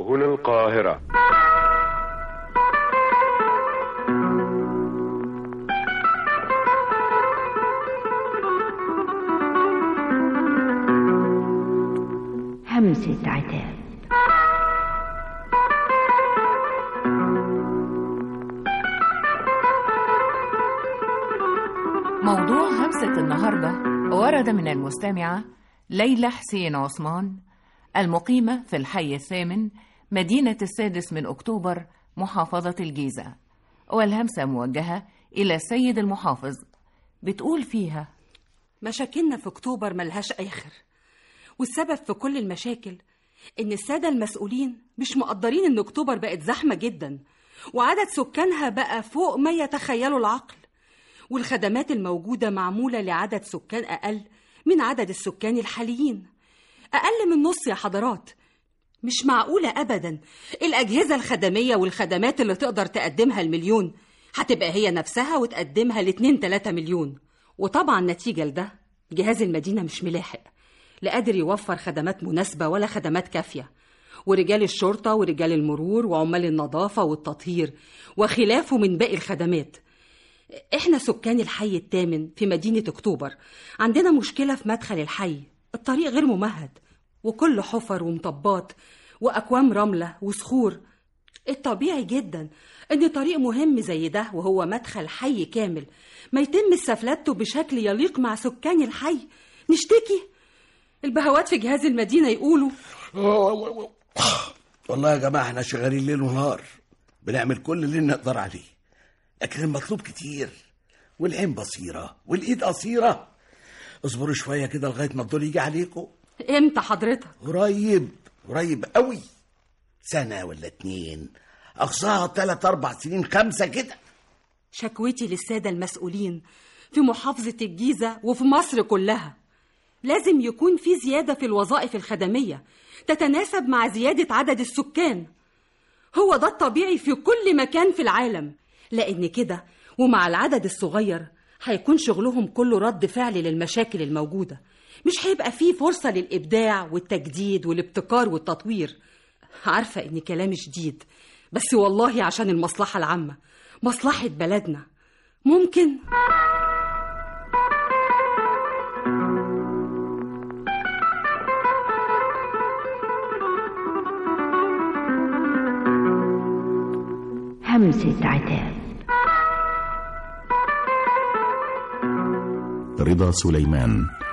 هنا القاهرة همسة عتاب موضوع همسة النهاردة ورد من المستمعة ليلى حسين عثمان المقيمة في الحي الثامن مدينة السادس من أكتوبر محافظة الجيزة والهمسة موجهة إلى السيد المحافظ بتقول فيها مشاكلنا في أكتوبر ملهاش آخر والسبب في كل المشاكل إن السادة المسؤولين مش مقدرين إن أكتوبر بقت زحمة جدا وعدد سكانها بقى فوق ما يتخيله العقل والخدمات الموجودة معمولة لعدد سكان أقل من عدد السكان الحاليين أقل من نص يا حضرات مش معقولة أبدا الأجهزة الخدمية والخدمات اللي تقدر تقدمها المليون هتبقى هي نفسها وتقدمها لاتنين تلاتة مليون وطبعا نتيجة لده جهاز المدينة مش ملاحق لا قادر يوفر خدمات مناسبة ولا خدمات كافية ورجال الشرطة ورجال المرور وعمال النظافة والتطهير وخلافه من باقي الخدمات احنا سكان الحي الثامن في مدينة اكتوبر عندنا مشكلة في مدخل الحي الطريق غير ممهد وكل حفر ومطبات وأكوام رملة وصخور الطبيعي جدا ان طريق مهم زي ده وهو مدخل حي كامل ما يتم استفلادته بشكل يليق مع سكان الحي نشتكي البهوات في جهاز المدينة يقولوا والله يا جماعة احنا شغالين ليل ونهار بنعمل كل اللي نقدر عليه لكن المطلوب كتير والعين بصيرة والإيد قصيرة اصبروا شوية كده لغاية ما الدور يجي عليكم امتى حضرتك قريب قريب قوي سنة ولا اتنين أقصاها تلات أربع سنين خمسة كده شكوتي للسادة المسؤولين في محافظة الجيزة وفي مصر كلها لازم يكون في زيادة في الوظائف الخدمية تتناسب مع زيادة عدد السكان هو ده الطبيعي في كل مكان في العالم لأن كده ومع العدد الصغير هيكون شغلهم كله رد فعل للمشاكل الموجودة مش هيبقى فيه فرصة للإبداع والتجديد والابتكار والتطوير عارفة إن كلامي شديد بس والله عشان المصلحة العامة مصلحة بلدنا ممكن همسة عتاب رضا سليمان